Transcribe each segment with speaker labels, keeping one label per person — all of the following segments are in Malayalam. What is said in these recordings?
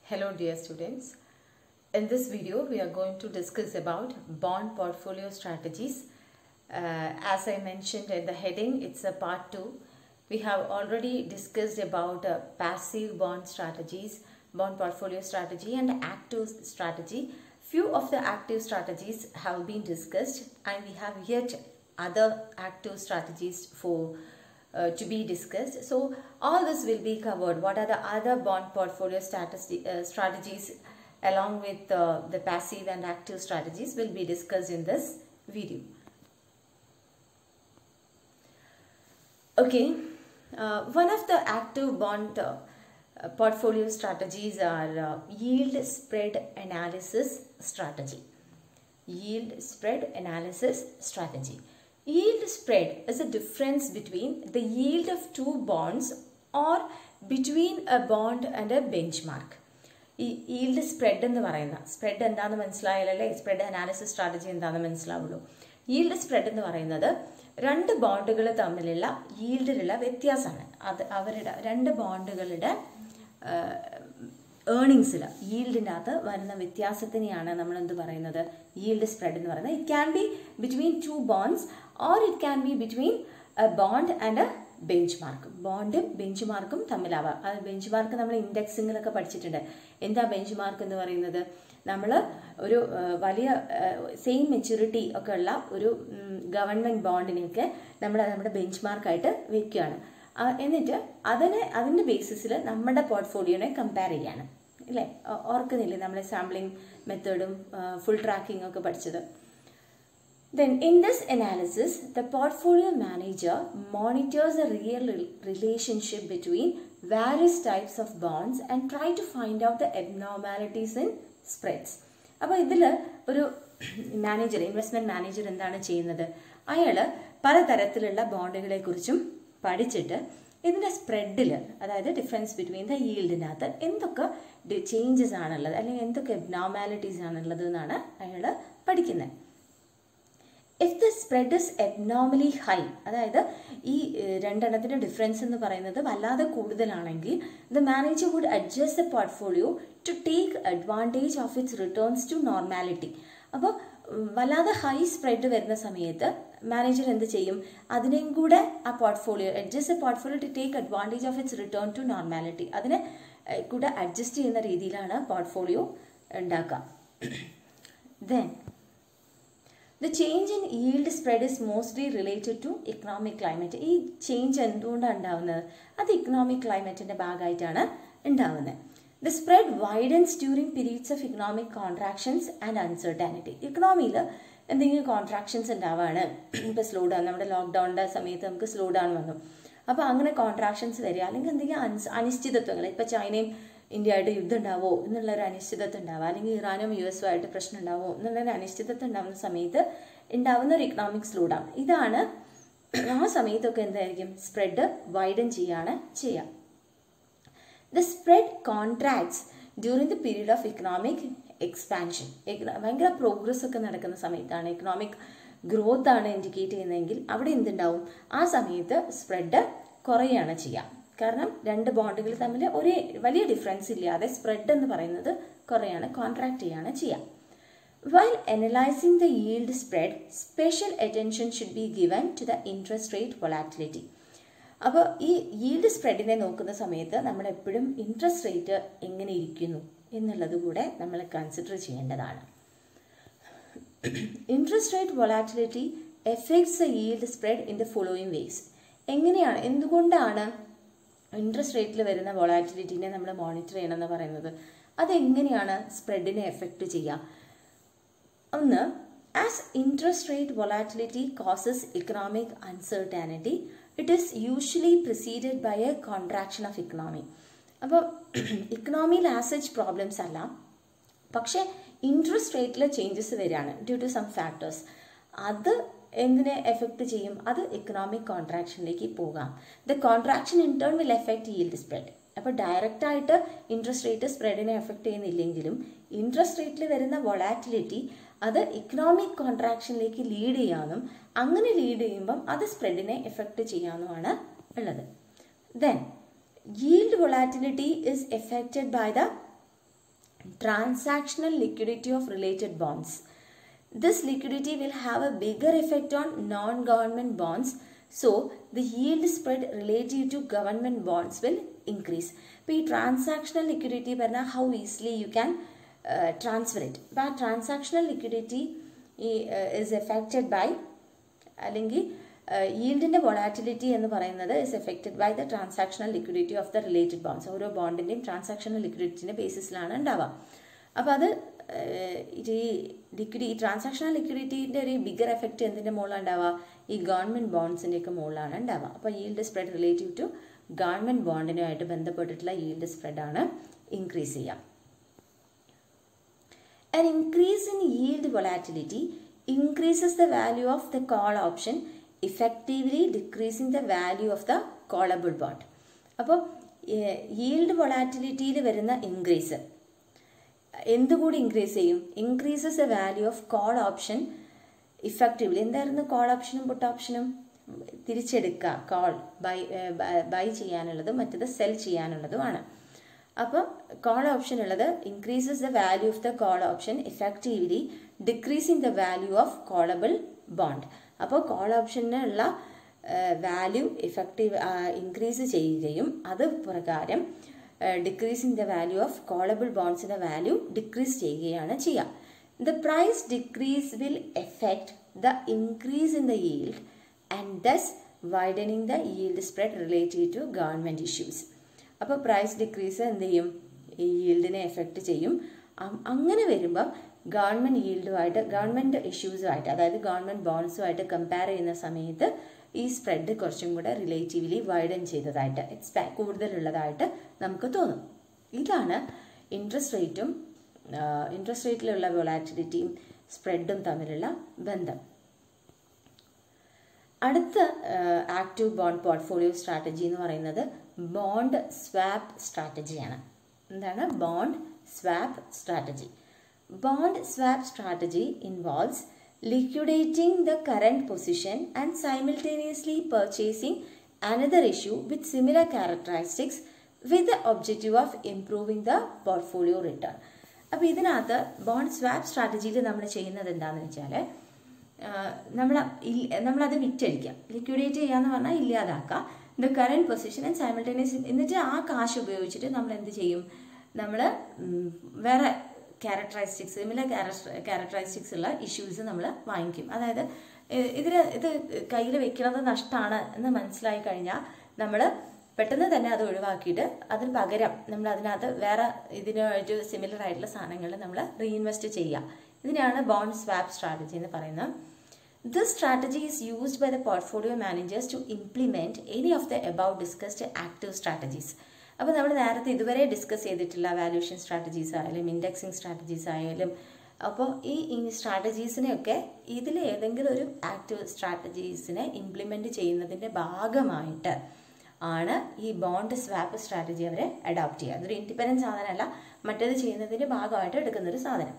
Speaker 1: Hello dear students. In this video we are going to discuss about bond portfolio strategies. Uh, as I mentioned in the heading it's a part 2. We have already discussed about uh, passive bond strategies, bond portfolio strategy and active strategy. Few of the active strategies have been discussed and we have yet other active strategies for uh, to be discussed. So all this will be covered. What are the other bond portfolio statisti- uh, strategies along with uh, the passive and active strategies will be discussed in this video. Okay, uh, one of the active bond uh, uh, portfolio strategies are uh, yield spread analysis strategy. Yield spread analysis strategy. Yield spread is the difference between the yield of two bonds or between a bond and a benchmark. ഈ ഈൽഡ് സ്പ്രെഡ് എന്ന് പറയുന്ന സ്പ്രെഡ് എന്താണെന്ന് മനസ്സിലായാലല്ലേ സ്പ്രെഡ് അനാലിസിസ് സ്ട്രാറ്റജി എന്താണെന്ന് മനസ്സിലാവുള്ളൂ ഈൽഡ് സ്പ്രെഡ് എന്ന് പറയുന്നത് രണ്ട് ബോണ്ടുകൾ തമ്മിലുള്ള ഈൽഡിലുള്ള വ്യത്യാസമാണ് അത് അവരുടെ രണ്ട് ബോണ്ടുകളുടെ ഏർണിങ്സിൽ ഈൽഡിൻ്റെ അകത്ത് വരുന്ന വ്യത്യാസത്തിനെയാണ് നമ്മൾ എന്ത് പറയുന്നത് ഈൽഡ് സ്പ്രെഡ് എന്ന് പറയുന്നത് it can be between two bonds or it can be between a bond and a benchmark ബോണ്ടും ബെഞ്ച് മാർക്കും തമ്മിലാവാം അത് ബെഞ്ച് മാർക്ക് നമ്മൾ ഇൻഡെക്സിങ്ങിലൊക്കെ പഠിച്ചിട്ടുണ്ട് എന്താ ബെഞ്ച് മാർക്ക് എന്ന് പറയുന്നത് നമ്മൾ ഒരു വലിയ സെയിം മെച്യൂരിറ്റി ഒക്കെ ഉള്ള ഒരു ഗവൺമെൻറ് ബോണ്ടിനെയൊക്കെ നമ്മൾ നമ്മുടെ ബെഞ്ച് മാർക്കായിട്ട് വെക്കുകയാണ് എന്നിട്ട് അതിനെ അതിൻ്റെ ബേസിസിൽ നമ്മുടെ പോർട്ട്ഫോളിയോനെ കമ്പയർ ചെയ്യാണ് ഇല്ലേ ഓർക്കുന്നില്ലേ നമ്മൾ സാമ്പിളിംഗ് മെത്തേഡും ഫുൾ ട്രാക്കിംഗ് ഒക്കെ പഠിച്ചത് Then, in this analysis, the portfolio manager monitors the real relationship between various types of bonds and try to find out the abnormalities in spreads. അപ്പോൾ ഇതിൽ ഒരു മാനേജർ ഇൻവെസ്റ്റ്മെൻറ്റ് മാനേജർ എന്താണ് ചെയ്യുന്നത് അയാൾ പലതരത്തിലുള്ള ബോണ്ടുകളെ കുറിച്ചും പഠിച്ചിട്ട് ഇതിൻ്റെ സ്പ്രെഡിൽ അതായത് ഡിഫറൻസ് ബിറ്റ്വീൻ ദ ഈൽഡിനകത്ത് എന്തൊക്കെ ചേഞ്ചസ് ആണുള്ളത് അല്ലെങ്കിൽ എന്തൊക്കെ എബ്നോമാലിറ്റീസ് ആണുള്ളത് എന്നാണ് അയാൾ പഠിക്കുന്നത് if the spread is abnormally high അതായത് ഈ രണ്ടെണ്ണത്തിൻ്റെ ഡിഫറൻസ് എന്ന് പറയുന്നത് വല്ലാതെ കൂടുതലാണെങ്കിൽ the manager would adjust the portfolio to take advantage of its returns to normality അപ്പോൾ വല്ലാതെ ഹൈ സ്പ്രെഡ് വരുന്ന സമയത്ത് മാനേജർ എന്ത് ചെയ്യും അതിനെയും കൂടെ ആ portfolio adjust a portfolio to take advantage of its return to normality അതിനെ കൂടെ അഡ്ജസ്റ്റ് ചെയ്യുന്ന രീതിയിലാണ് പോർട്ട്ഫോളിയോ ഉണ്ടാക്കുക then the change in yield spread is mostly related to economic climate ഈ ചേഞ്ച് എന്തുകൊണ്ടാണ് ഉണ്ടാവുന്നത് അത് ഇക്കണോമിക് ക്ലൈമറ്റിൻ്റെ ഭാഗമായിട്ടാണ് ഉണ്ടാവുന്നത് the spread widens during periods of economic contractions and uncertainty ഇക്കണോമിയിൽ എന്തെങ്കിലും കോൺട്രാക്ഷൻസ് ഉണ്ടാവുകയാണ് ഇപ്പോൾ സ്ലോ ഡൗൺ നമ്മുടെ ലോക്ക്ഡൗണിൻ്റെ സമയത്ത് നമുക്ക് സ്ലോ ഡൗൺ വന്നു അപ്പോൾ അങ്ങനെ കോൺട്രാക്ഷൻസ് വരിക അല്ലെങ്കിൽ എന്തെങ്കിലും അനിസ് അനിശ്ചിതത്വങ്ങൾ ഇപ്പോൾ ചൈനയും ഇന്ത്യയായിട്ട് യുദ്ധം ഉണ്ടാവോ എന്നുള്ളൊരു അനിശ്ചിതത്വം ഉണ്ടാവുക അല്ലെങ്കിൽ ഇറാനും യു എസും ആയിട്ട് പ്രശ്നം ഉണ്ടാവോ എന്നുള്ളൊരു അനിശ്ചിതത്വം ഉണ്ടാവുന്ന സമയത്ത് ഉണ്ടാവുന്ന ഒരു ഇക്കണോമിക് സ്ലോ ഡൗൺ ഇതാണ് ആ സമയത്തൊക്കെ എന്തായിരിക്കും സ്പ്രെഡ് വൈഡൻ ചെയ്യാണ് ചെയ്യുക the spread contracts during the period of economic expansion ഭയങ്കര പ്രോഗ്രസ് ഒക്കെ നടക്കുന്ന സമയത്താണ് ഇക്കണോമിക് ഗ്രോത്ത് ആണ് ഇൻഡിക്കേറ്റ് ചെയ്യുന്നതെങ്കിൽ അവിടെ എന്തുണ്ടാവും ആ സമയത്ത് സ്പ്രെഡ് കുറയാണ് ചെയ്യുക കാരണം രണ്ട് ബോണ്ടുകൾ തമ്മിൽ ഒരേ വലിയ ഡിഫറൻസ് ഇല്ലാതെ സ്പ്രെഡ് എന്ന് പറയുന്നത് കുറയാണ് കോൺട്രാക്ട് ചെയ്യാണ് ചെയ്യുക while analysing the yield spread special attention should be given to the interest rate volatility അപ്പോൾ ഈ yield സ്പ്രെഡിനെ നോക്കുന്ന സമയത്ത് നമ്മൾ എപ്പോഴും ഇൻട്രസ്റ്റ് റേറ്റ് എങ്ങനെ ഇരിക്കുന്നു എന്നുള്ളത് കൂടെ നമ്മൾ കൺസിഡർ ചെയ്യേണ്ടതാണ് interest rate volatility affects the yield spread in the following ways എങ്ങനെയാണ് എന്തുകൊണ്ടാണ് ഇൻട്രസ്റ്റ് റേറ്റിൽ വരുന്ന വൊളാറ്റിലിറ്റിനെ നമ്മൾ മോണിറ്റർ ചെയ്യണം എന്ന് പറയുന്നത് അതെങ്ങനെയാണ് സ്പ്രെഡിനെ എഫക്റ്റ് ചെയ്യുക ഒന്ന് as interest rate volatility causes economic uncertainty it is usually preceded by a contraction of economy അപ്പോൾ ഇക്കണോമിയിൽ ആസച്ച് പ്രോബ്ലംസ് അല്ല പക്ഷേ ഇൻട്രസ്റ്റ് റേറ്റിൽ ചേഞ്ചസ് വരികയാണ് ഡ്യൂ ടു സം ഫാക്ടേഴ്സ് അത് എന്തിനെ എഫക്റ്റ് ചെയ്യും അത് ഇക്കണോമിക് കോൺട്രാക്ഷനിലേക്ക് പോകാം the contraction in turn will affect yield spread അപ്പോൾ ഡയറക്റ്റ് ആയിട്ട് ഇൻട്രസ്റ്റ് റേറ്റ് സ്പ്രെഡിനെ എഫക്റ്റ് ചെയ്യുന്നില്ലെങ്കിലും ഇൻട്രസ്റ്റ് റേറ്റിൽ വരുന്ന വൊളാറ്റിലിറ്റി അത് ഇക്കണോമിക് കോൺട്രാക്ഷനിലേക്ക് ലീഡ് ചെയ്യാമെന്നും അങ്ങനെ ലീഡ് ചെയ്യുമ്പം അത് സ്പ്രെഡിനെ എഫക്റ്റ് ചെയ്യാമെന്നുമാണ് ഉള്ളത് then yield volatility is affected by the transactional liquidity of related bonds. This liquidity will have a bigger effect on non-government bonds. So, the yield spread relative to government bonds will increase. ഇപ്പോൾ ഈ ട്രാൻസാക്ഷണൽ ലിക്വിഡിറ്റി പറഞ്ഞാൽ how easily you can transfer it അപ്പോൾ ആ ട്രാൻസാക്ഷണൽ ലിക്വിഡിറ്റി ഈ ഇസ് എഫക്റ്റഡ് ബൈ അല്ലെങ്കിൽ ഈൽഡിൻ്റെ വൊളാറ്റിലിറ്റി എന്ന് പറയുന്നത് is affected by the transactional liquidity of the related bonds ഓരോ ബോണ്ടിൻ്റെയും ട്രാൻസാക്ഷണൽ ലിക്വിഡിറ്റിൻ്റെ ബേസിസിലാണ് ഉണ്ടാവുക അപ്പോൾ അത് ഈ ലിക്വിഡി ഈ ട്രാൻസാക്ഷണൽ ലിക്വിഡിറ്റീൻ്റെ ഒരു ബിഗർ എഫക്റ്റ് എന്തിൻ്റെ മുകളിലാണ് ഉണ്ടാവുക ഈ ഗവൺമെൻറ് ബോൺസിൻ്റെ ഒക്കെ മുകളിലാണ് ഉണ്ടാവുക അപ്പോൾ yield spread relative to government ബോണ്ടിനുമായിട്ട് ബന്ധപ്പെട്ടിട്ടുള്ള ഈൽഡ് സ്പ്രെഡാണ് ഇൻക്രീസ് ചെയ്യുക An increase in yield volatility increases the value of the call option, effectively decreasing the value of the callable bond. അപ്പോൾ yield വൊളാറ്റിലിറ്റിയിൽ വരുന്ന ഇൻക്രീസ് എന്തുകൂടി ഇൻക്രീസ് ചെയ്യും increases the value of call option effectively എന്തായിരുന്നു കോൾ ഓപ്ഷനും പുട്ട് ഓപ്ഷനും തിരിച്ചെടുക്കുക കോൾ ബൈ ബൈ ചെയ്യാനുള്ളതും മറ്റത് സെൽ ചെയ്യാനുള്ളതുമാണ് അപ്പോൾ കോൾ ഓപ്ഷൻ ഉള്ളത് increases the value of the call option effectively decreasing the value of callable bond അപ്പോൾ കോൾ ഓപ്ഷനുള്ള വാല്യൂ ഇഫക്റ്റീവ് ഇൻക്രീസ് ചെയ്യുകയും അത് പ്രകാരം decreasing the value of callable ബോൺസിൻ്റെ വാല്യൂ ഡിക്രീസ് ചെയ്യുകയാണ് ചെയ്യുക the price decrease will affect the increase in the yield and thus widening the yield spread relative to government issues അപ്പോൾ പ്രൈസ് ഡിക്രീസ് എന്ത് ചെയ്യും ഈ ഈൽഡിനെ എഫക്റ്റ് ചെയ്യും അങ്ങനെ വരുമ്പോൾ ഗവൺമെൻറ് ഈൽഡുമായിട്ട് ഗവൺമെൻറ് ഇഷ്യൂസുമായിട്ട് അതായത് ഗവൺമെൻറ് ബോൺസുമായിട്ട് കമ്പയർ ചെയ്യുന്ന സമയത്ത് ഈ സ്പ്രെഡ് കുറച്ചും കൂടെ റിലേറ്റീവ്ലി വൈഡൻ ചെയ്തതായിട്ട് എക്സ്പാ കൂടുതലുള്ളതായിട്ട് നമുക്ക് തോന്നും ഇതാണ് ഇൻട്രസ്റ്റ് റേറ്റും ഇൻട്രസ്റ്റ് റേറ്റിലുള്ള വൊളാറ്റിലിറ്റിയും സ്പ്രെഡും തമ്മിലുള്ള ബന്ധം അടുത്ത ആക്റ്റീവ് ബോണ്ട് പോർട്ട്ഫോളിയോ സ്ട്രാറ്റജി എന്ന് പറയുന്നത് ബോണ്ട് സ്വാപ്പ് സ്ട്രാറ്റജിയാണ് എന്താണ് bond swap strategy bond swap strategy involves liquidating the current position and simultaneously purchasing another issue with similar characteristics with the objective of improving the portfolio return അപ്പോൾ ഇതിനകത്ത് ബോണ്ട് സ്വാപ്പ് സ്ട്രാറ്റജിയിൽ നമ്മൾ ചെയ്യുന്നത് എന്താണെന്ന് വെച്ചാൽ നമ്മൾ നമ്മളത് വിറ്റഴിക്കാം ലിക്വിഡേറ്റ് ചെയ്യാന്ന് പറഞ്ഞാൽ ഇല്ലാതാക്കാം the current position and simultaneous എന്നിട്ട് ആ കാശ് ഉപയോഗിച്ചിട്ട് നമ്മൾ എന്ത് ചെയ്യും നമ്മൾ വേറെ ക്യാരക്ടറിസ്റ്റിക്സ് സിമിലർ ക്യാരക്ടറിസ്റ്റിക്സ് ഉള്ള ഇഷ്യൂസ് നമ്മൾ വാങ്ങിക്കും അതായത് ഇതിന് ഇത് കയ്യിൽ വെക്കുന്നത് നഷ്ടമാണ് എന്ന് മനസ്സിലായി കഴിഞ്ഞാൽ നമ്മൾ പെട്ടെന്ന് തന്നെ അത് ഒഴിവാക്കിയിട്ട് അതിന് പകരം നമ്മൾ അതിനകത്ത് വേറെ ഇതിനായിട്ട് സിമിലർ ആയിട്ടുള്ള സാധനങ്ങൾ നമ്മൾ റീഇൻവെസ്റ്റ് ചെയ്യുക ഇതിനെയാണ് ബോണ്ട് സ്വാപ്പ് സ്ട്രാറ്റജി എന്ന് പറയുന്നത് this strategy is used by the portfolio managers to implement any of the about discussed active strategies അപ്പോൾ നമ്മൾ നേരത്തെ ഇതുവരെ ഡിസ്കസ് ചെയ്തിട്ടുള്ള വാല്യൂഷൻ സ്ട്രാറ്റജീസ് ആയാലും ഇൻഡെക്സിങ് സ്ട്രാറ്റജീസ് ആയാലും അപ്പോൾ ഈ സ്ട്രാറ്റജീസിനെയൊക്കെ ഇതിൽ ഏതെങ്കിലും ഒരു ആക്റ്റീവ് സ്ട്രാറ്റജീസിനെ ഇംപ്ലിമെൻറ്റ് ചെയ്യുന്നതിൻ്റെ ഭാഗമായിട്ട് ആണ് ഈ ബോണ്ട് സ്വാപ്പ് സ്ട്രാറ്റജി അവരെ അഡോപ്റ്റ് ചെയ്യുക അതൊരു ഇൻഡിപെൻഡൻറ്റ് സാധനമല്ല മറ്റേത് ചെയ്യുന്നതിൻ്റെ ഭാഗമായിട്ട് എടുക്കുന്നൊരു സാധനം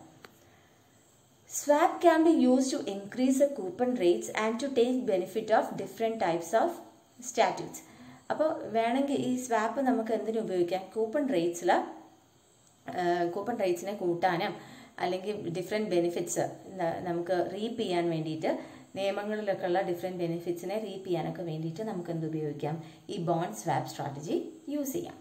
Speaker 1: Swap can be used to increase the coupon rates and to take benefit of different types of statutes. അപ്പോൾ വേണമെങ്കിൽ ഈ സ്വാപ്പ് നമുക്ക് എന്തിനു ഉപയോഗിക്കാം കൂപ്പൺ റേറ്റ്സിൽ കൂപ്പൺ റേറ്റ്സിനെ കൂട്ടാനും അല്ലെങ്കിൽ ഡിഫറെൻറ്റ് ബെനിഫിറ്റ്സ് നമുക്ക് റീപ്പ് ചെയ്യാൻ വേണ്ടിയിട്ട് നിയമങ്ങളിലൊക്കെ ഉള്ള ഡിഫറെൻറ്റ് ബെനിഫിറ്റ്സിനെ റീപ്പ് ചെയ്യാനൊക്കെ വേണ്ടിയിട്ട് നമുക്ക് എന്ത് ഉപയോഗിക്കാം ഈ ബോണ്ട് സ്വാപ്പ് സ്ട്രാറ്റജി യൂസ് ചെയ്യാം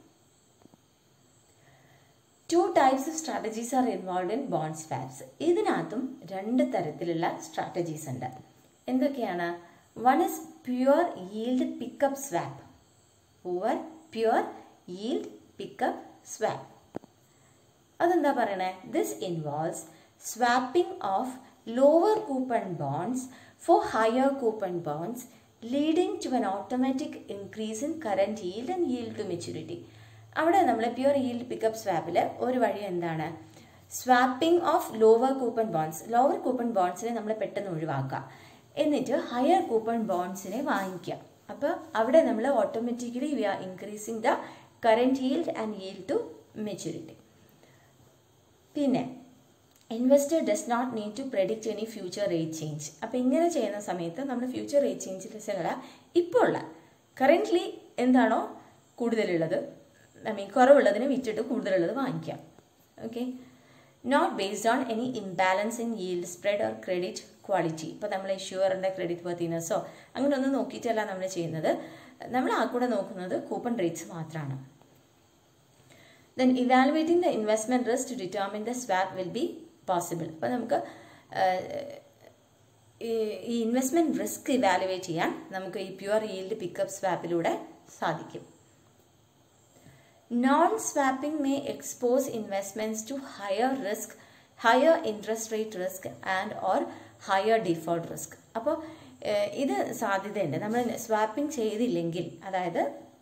Speaker 1: two types of strategies are involve in bond swaps ഇതിനകത്തും രണ്ട് തരത്തിലുള്ള സ്ട്രാറ്റജീസ് ഉണ്ട് എന്തൊക്കെയാണ് one is pure yield pickup swap poor pure yield pickup swap അതെന്താ പറയണേ this involves swapping of lower coupon bonds for higher coupon bonds leading to an automatic increase in current yield and yield to maturity അവിടെ നമ്മൾ പ്യുവർ yield പിക്കപ്പ് സ്വാപ്പിൽ ഒരു വഴി എന്താണ് swapping of lower coupon bonds lower coupon ബോണ്ട്സിനെ നമ്മൾ പെട്ടെന്ന് ഒഴിവാക്കുക എന്നിട്ട് ഹയർ കൂപ്പൺ ബോണ്ട്സിനെ വാങ്ങിക്കുക അപ്പോൾ അവിടെ നമ്മൾ automatically we are increasing the current yield and yield to maturity പിന്നെ investor does not need to predict any future rate change അപ്പോൾ ഇങ്ങനെ ചെയ്യുന്ന സമയത്ത് നമ്മൾ ഫ്യൂച്ചർ റേറ്റ് ചേഞ്ചിലല്ല ഇപ്പോൾ ഉള്ള കറൻ്റ്ലി എന്താണോ കൂടുതലുള്ളത് ഐ മീൻ കുറവുള്ളതിന് വിറ്റിട്ട് കൂടുതലുള്ളത് വാങ്ങിക്കാം okay not based on any imbalance in yield spread or credit quality ഇപ്പോൾ നമ്മൾ ഇഷ്യൂറിൻ്റെ ക്രെഡിറ്റ് വർത്തിനെസ്സോ അങ്ങനെ ഒന്നും നോക്കിയിട്ടല്ല നമ്മൾ ചെയ്യുന്നത് നമ്മൾ ആ കൂടെ നോക്കുന്നത് കൂപ്പൺ റേറ്റ്സ് മാത്രമാണ് then evaluating the investment risk to determine the swap will be possible അപ്പോൾ നമുക്ക് ഈ ഇൻവെസ്റ്റ്മെൻറ്റ് റിസ്ക് ഇവാലുവേറ്റ് ചെയ്യാൻ നമുക്ക് ഈ പ്യുവർ yield പിക്കപ്പ് സ്വാപ്പിലൂടെ സാധിക്കും Non-swapping may expose investments to higher risk, higher interest rate risk and or higher default risk. അപ്പോൾ ഇത് സാധ്യതയുണ്ട് നമ്മൾ സ്വാപ്പിംഗ് ചെയ്തില്ലെങ്കിൽ അതായത്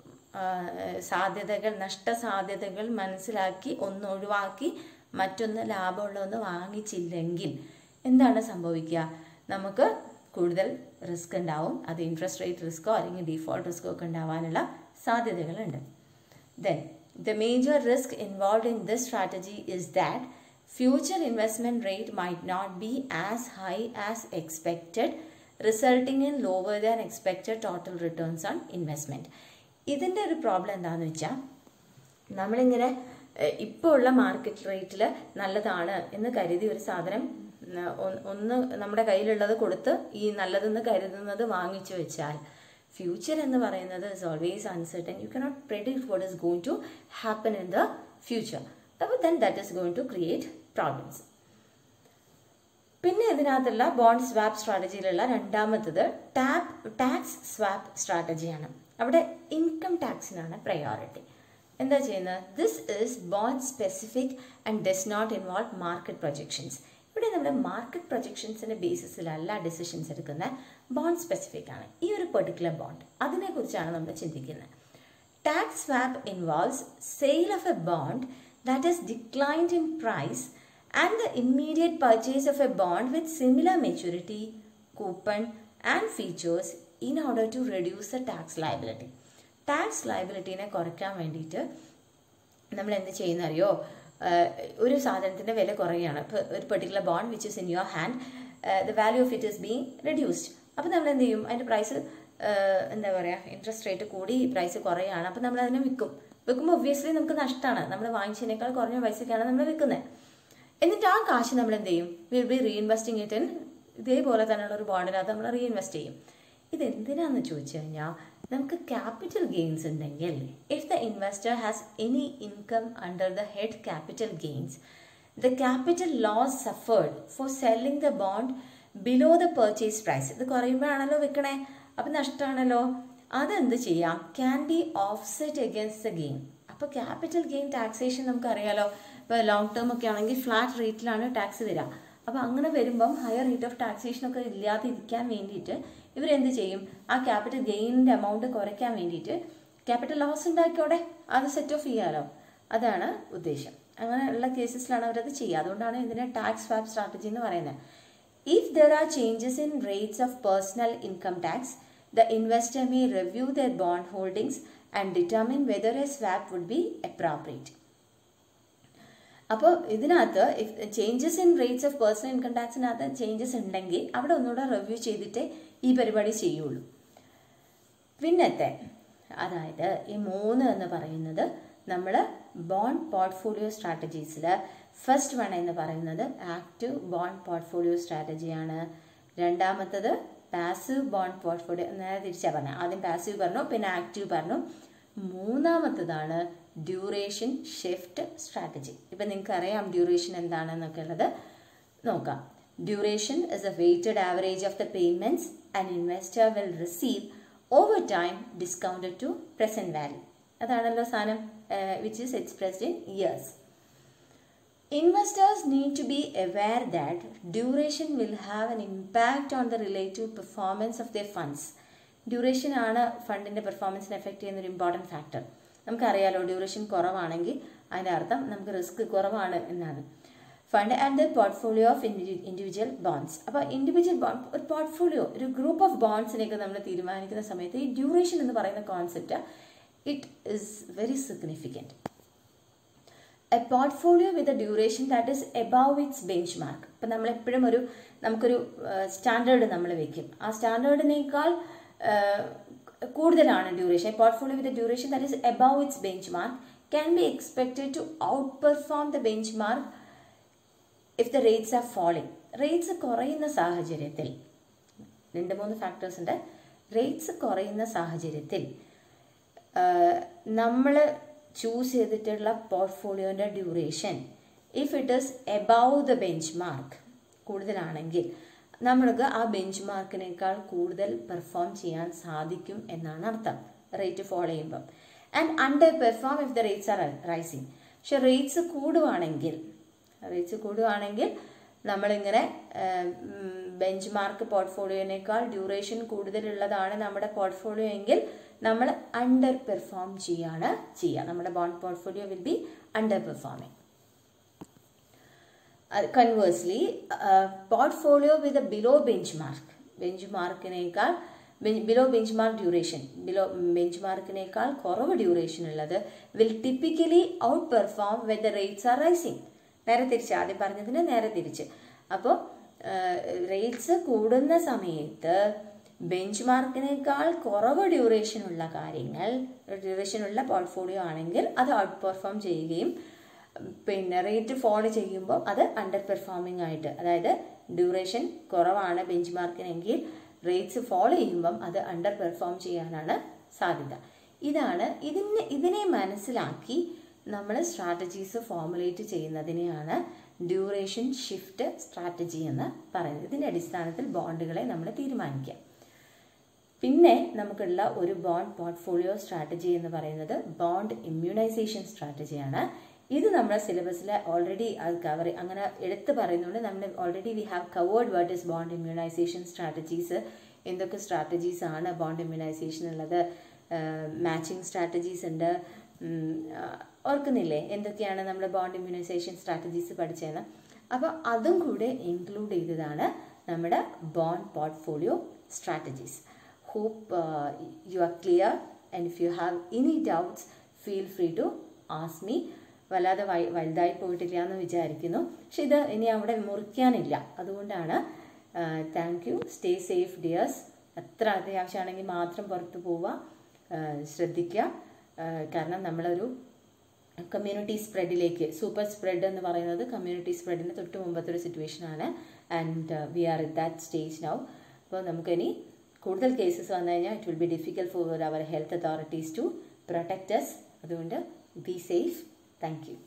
Speaker 1: സാധ്യതകൾ നഷ്ടസാധ്യതകൾ മനസ്സിലാക്കി ഒന്ന് ഒഴിവാക്കി മറ്റൊന്ന് ലാഭമുള്ള ഒന്ന് വാങ്ങിച്ചില്ലെങ്കിൽ എന്താണ് സംഭവിക്കുക നമുക്ക് കൂടുതൽ റിസ്ക് ഉണ്ടാവും അത് ഇൻട്രസ്റ്റ് റേറ്റ് റിസ്ക്കോ അല്ലെങ്കിൽ ഡിഫോൾട്ട് റിസ്ക്കോ ഒക്കെ ഉണ്ടാവാനുള്ള സാധ്യതകളുണ്ട് Then, the major risk involved in this strategy is that future investment rate might not be as high as expected, resulting in lower than expected total returns on investment. ഇതിൻ്റെ ഒരു പ്രോബ്ലം എന്താണെന്ന് വെച്ചാൽ നമ്മളിങ്ങനെ ഇപ്പോൾ ഉള്ള മാർക്കറ്റ് റേറ്റിൽ നല്ലതാണ് എന്ന് കരുതി ഒരു സാധനം ഒന്ന് നമ്മുടെ കയ്യിലുള്ളത് കൊടുത്ത് ഈ നല്ലതെന്ന് കരുതുന്നത് വാങ്ങിച്ചു വെച്ചാൽ ഫ്യൂച്ചർ എന്ന് പറയുന്നത് is always uncertain you cannot predict what is going to happen in the future അപ്പോൾ then that is going to create problems പിന്നെ ഇതിനകത്തുള്ള ബോണ്ട് സ്വാപ്പ് സ്ട്രാറ്റജിയിലുള്ള രണ്ടാമത്തത് ടാപ്പ് ടാക്സ് സ്വാപ്പ് സ്ട്രാറ്റജിയാണ് അവിടെ ഇൻകം ടാക്സിനാണ് പ്രയോറിറ്റി എന്താ ചെയ്യുന്നത് this is bond specific and does not involve market projections ഇവിടെ നമ്മുടെ മാർക്കറ്റ് പ്രൊജക്ഷൻസിന്റെ ബേസിസിലല്ല ഡിസിഷൻസ് എടുക്കുന്നത് ബോണ്ട് സ്പെസിഫിക് ആണ് ഈ ഒരു പെർട്ടിക്കുലർ ബോണ്ട് അതിനെക്കുറിച്ചാണ് നമ്മൾ ചിന്തിക്കുന്നത് tax swap involves sale of a bond that is declined in price and the immediate purchase of a bond with similar maturity coupon and features in order to reduce the tax liability tax ലയബിലിറ്റീനെ കുറയ്ക്കാൻ വേണ്ടിയിട്ട് നമ്മൾ എന്ത് ചെയ്യുന്ന അറിയോ ഒരു സാധനത്തിൻ്റെ വില കുറയുകയാണ് ഇപ്പോൾ ഒരു particular bond which is in your hand the value of it is being reduced അപ്പോൾ നമ്മൾ എന്ത് ചെയ്യും അതിൻ്റെ പ്രൈസ് എന്താ പറയുക ഇൻട്രസ്റ്റ് റേറ്റ് കൂടി പ്രൈസ് കുറയുകയാണ് അപ്പോൾ നമ്മൾ അതിനെ വിൽക്കും വിൽക്കുമ്പോൾ ഒബ്വിയസ്ലി നമുക്ക് നഷ്ടമാണ് നമ്മൾ വാങ്ങിച്ചതിനേക്കാൾ കുറഞ്ഞ പൈസയ്ക്കാണ് നമ്മൾ വിൽക്കുന്നത് എന്നിട്ട് ആ കാശ് നമ്മൾ എന്ത് ചെയ്യും will be reinvesting it in ഇതേപോലെ തന്നെയുള്ള ഒരു ബോണ്ടിനകത്ത് നമ്മൾ റീഇൻവെസ്റ്റ് ചെയ്യും ഇത് എന്തിനാന്ന് ചോദിച്ചു കഴിഞ്ഞാൽ നമുക്ക് ക്യാപിറ്റൽ ഗെയിൻസ് ഉണ്ടെങ്കിൽ if the investor has any income under the head capital gains the capital loss suffered for selling the bond below the purchase price ഇത് കുറയുമ്പോഴാണല്ലോ വിൽക്കണേ അപ്പം നഷ്ടമാണല്ലോ അതെന്ത് ചെയ്യാം can be offset against the gain അപ്പോൾ ക്യാപിറ്റൽ ഗെയിൻ ടാക്സേഷൻ നമുക്കറിയാലോ ഇപ്പോൾ ലോങ് ടേം ഒക്കെ ആണെങ്കിൽ ഫ്ലാറ്റ് റേറ്റിലാണ് ടാക്സ് വരിക അപ്പോൾ അങ്ങനെ വരുമ്പം ഹയർ റേറ്റ് ഓഫ് ടാക്സേഷൻ ഒക്കെ ഇല്ലാതിരിക്കാൻ വേണ്ടിയിട്ട് ഇവരെന്ത് ചെയ്യും ആ ക്യാപിറ്റൽ ഗെയിനിൻ്റെ എമൗണ്ട് കുറയ്ക്കാൻ വേണ്ടിയിട്ട് ക്യാപിറ്റൽ ലോസ് ഉണ്ടാക്കിയോടെ അത് സെറ്റ് ഓഫ് ചെയ്യാലോ അതാണ് ഉദ്ദേശം അങ്ങനെയുള്ള കേസസിലാണ് അവരത് ചെയ്യുക അതുകൊണ്ടാണ് ഇതിനെ ടാക്സ് സ്വാപ്പ് സ്ട്രാറ്റജി എന്ന് പറയുന്നത് if there are changes in rates of personal income tax the investor may review their bond holdings and determine whether a swap would be appropriate അപ്പോൾ ഇതിനകത്ത് changes in rates of personal income ടാക്സിനകത്ത് ചേഞ്ചസ് ഉണ്ടെങ്കിൽ അവിടെ ഒന്നുകൂടെ റിവ്യൂ ചെയ്തിട്ടേ ഈ പരിപാടി ചെയ്യുള്ളൂ പിന്നത്തെ അതായത് ഈ മൂന്ന് എന്ന് പറയുന്നത് നമ്മൾ ബോണ്ട് പോർട്ട്ഫോളിയോ സ്ട്രാറ്റജീസിൽ ഫസ്റ്റ് വൺ എന്ന് പറയുന്നത് ആക്റ്റീവ് ബോണ്ട് പോർട്ട്ഫോളിയോ സ്ട്രാറ്റജിയാണ് രണ്ടാമത്തത് പാസീവ് ബോണ്ട് പോർട്ട്ഫോളിയോ നേരെ തിരിച്ചാണ് പറഞ്ഞത് ആദ്യം പാസീവ് പറഞ്ഞു പിന്നെ ആക്റ്റീവ് പറഞ്ഞു മൂന്നാമത്തതാണ് ഡ്യൂറേഷൻ ഷിഫ്റ്റ് സ്ട്രാറ്റജി ഇപ്പം നിങ്ങൾക്ക് അറിയാം ഡ്യൂറേഷൻ എന്താണെന്നൊക്കെ ഉള്ളത് നോക്കാം duration is a weighted average of the payments and investor will receive over time discounted to present value അതാണല്ലോ സാധനം which is expressed in years Investors need to be aware that duration will have an impact on the relative performance of their funds. Duration ആണ് ഫണ്ടിൻ്റെ പെർഫോമൻസിനെ എഫക്റ്റ് ചെയ്യുന്ന ഒരു ഇമ്പോർട്ടൻറ്റ് ഫാക്ടർ നമുക്കറിയാലോ ഡ്യൂറേഷൻ കുറവാണെങ്കിൽ അതിൻ്റെ അർത്ഥം നമുക്ക് റിസ്ക് കുറവാണ് എന്നാണ് fund and the portfolio of individual bonds അപ്പോൾ ഇൻഡിവിജ്വൽ ബോണ്ട് ഒരു പോർട്ട്ഫോളിയോ ഒരു ഗ്രൂപ്പ് ഓഫ് ബോണ്ട്സിനെയൊക്കെ നമ്മൾ തീരുമാനിക്കുന്ന സമയത്ത് ഈ ഡ്യൂറേഷൻ എന്ന് പറയുന്ന concept it is very significant a portfolio with a duration that is above its benchmark ഇപ്പം നമ്മളെപ്പോഴും ഒരു നമുക്കൊരു സ്റ്റാൻഡേർഡ് നമ്മൾ വെക്കും ആ സ്റ്റാൻഡേർഡിനേക്കാൾ കൂടുതലാണ് duration portfolio with duration that is above its benchmark can be expected to outperform the benchmark if the rates are falling. Rates കുറയുന്ന സാഹചര്യത്തിൽ രണ്ട് മൂന്ന് ഫാക്ടേഴ്സ് ഉണ്ട് റേറ്റ്സ് കുറയുന്ന സാഹചര്യത്തിൽ നമ്മൾ ചൂസ് ചെയ്തിട്ടുള്ള പോർട്ട്ഫോളിയോൻ്റെ duration if it is above the benchmark കൂടുതലാണെങ്കിൽ നമ്മൾക്ക് ആ ബെഞ്ച് മാർക്കിനേക്കാൾ കൂടുതൽ പെർഫോം ചെയ്യാൻ സാധിക്കും എന്നാണ് അർത്ഥം റേറ്റ് ഫോളോ ചെയ്യുമ്പം and underperform if the rates are rising പക്ഷെ റേറ്റ്സ് കൂടുവാണെങ്കിൽ റേറ്റ്സ് കൂടുവാണെങ്കിൽ നമ്മളിങ്ങനെ ബെഞ്ച് മാർക്ക് പോർട്ട്ഫോളിയോനേക്കാൾ ഡ്യൂറേഷൻ കൂടുതലുള്ളതാണ് നമ്മുടെ പോർട്ട്ഫോളിയോ എങ്കിൽ നമ്മൾ അണ്ടർ പെർഫോം ചെയ്യാണ് ചെയ്യുക നമ്മുടെ bond portfolio will be underperforming conversely portfolio with below benchmark ബെഞ്ച് മാർക്കിനേക്കാൾ below benchmark duration below ബെഞ്ച് മാർക്കിനേക്കാൾ കുറവ് ഡ്യൂറേഷൻ ഉള്ളത് will typically outperform when the rates are rising നേരെ തിരിച്ച് ആദ്യം പറഞ്ഞതിന് നേരെ തിരിച്ച് അപ്പോൾ റേറ്റ്സ് കൂടുന്ന സമയത്ത് ബെഞ്ച് മാർക്കിനേക്കാൾ കുറവ് ഡ്യൂറേഷൻ ഉള്ള കാര്യങ്ങൾ ഡ്യൂറേഷൻ ഉള്ള പോർട്ട്ഫോളിയോ ആണെങ്കിൽ അത് ഔട്ട് പെർഫോം ചെയ്യുകയും പിന്നെ റേറ്റ് ഫോൾ ചെയ്യുമ്പോൾ അത് അണ്ടർ പെർഫോമിംഗ് ആയിട്ട് അതായത് ഡ്യൂറേഷൻ കുറവാണ് ബെഞ്ച് മാർക്കിനെങ്കിൽ റേറ്റ്സ് ഫോളോ ചെയ്യുമ്പം അത് അണ്ടർ പെർഫോം ചെയ്യാനാണ് സാധ്യത ഇതാണ് ഇതിനെ ഇതിനെ മനസ്സിലാക്കി നമ്മൾ സ്ട്രാറ്റജീസ് ഫോമുലേറ്റ് ചെയ്യുന്നതിനെയാണ് ഡ്യൂറേഷൻ ഷിഫ്റ്റ് സ്ട്രാറ്റജി എന്ന് പറയുന്നത് ഇതിൻ്റെ അടിസ്ഥാനത്തിൽ ബോണ്ടുകളെ നമ്മൾ തീരുമാനിക്കാം പിന്നെ നമുക്കുള്ള ഒരു ബോണ്ട് പോർട്ട്ഫോളിയോ സ്ട്രാറ്റജി എന്ന് പറയുന്നത് ബോണ്ട് ഇമ്മ്യൂണൈസേഷൻ സ്ട്രാറ്റജിയാണ് ഇത് നമ്മുടെ സിലബസിൽ ഓൾറെഡി അത് കവർ അങ്ങനെ എടുത്ത് പറയുന്നുണ്ട് നമ്മൾ already we have covered what is bond immunisation strategies എന്തൊക്കെ സ്ട്രാറ്റജീസ് ആണ് ബോണ്ട് ഇമ്മ്യൂണൈസേഷൻ ഉള്ളത് മാച്ചിങ് സ്ട്രാറ്റജീസ് ഉണ്ട് ഓർക്കുന്നില്ലേ എന്തൊക്കെയാണ് നമ്മൾ ബോണ്ട് ഇമ്മ്യൂണൈസേഷൻ സ്ട്രാറ്റജീസ് പഠിച്ചതെന്ന് അപ്പോൾ അതും കൂടെ ഇൻക്ലൂഡ് ചെയ്തതാണ് നമ്മുടെ bond portfolio strategies hope you are clear and if you have any doubts feel free to ask me വല്ലാതെ വലുതായി പോയിട്ടില്ല എന്ന് വിചാരിക്കുന്നു പക്ഷെ ഇത് ഇനി അവിടെ മുറിക്കാനില്ല അതുകൊണ്ടാണ് thank you stay safe dears എത്ര അത്യാവശ്യമാണെങ്കിൽ മാത്രം പുറത്ത് പോവുക ശ്രദ്ധിക്കുക കാരണം നമ്മളൊരു കമ്മ്യൂണിറ്റി സ്പ്രെഡിലേക്ക് സൂപ്പർ സ്പ്രെഡ് എന്ന് പറയുന്നത് കമ്മ്യൂണിറ്റി സ്പ്രെഡിന് തൊട്ട് മുമ്പത്തെ ഒരു സിറ്റുവേഷൻ ആണ് and we are it that stage now അപ്പോൾ നമുക്കിനി കൂടുതൽ കേസസ് വന്നു കഴിഞ്ഞാൽ it will be difficult for our health authorities to protect us അതുകൊണ്ട് ബി സേഫ് താങ്ക് യു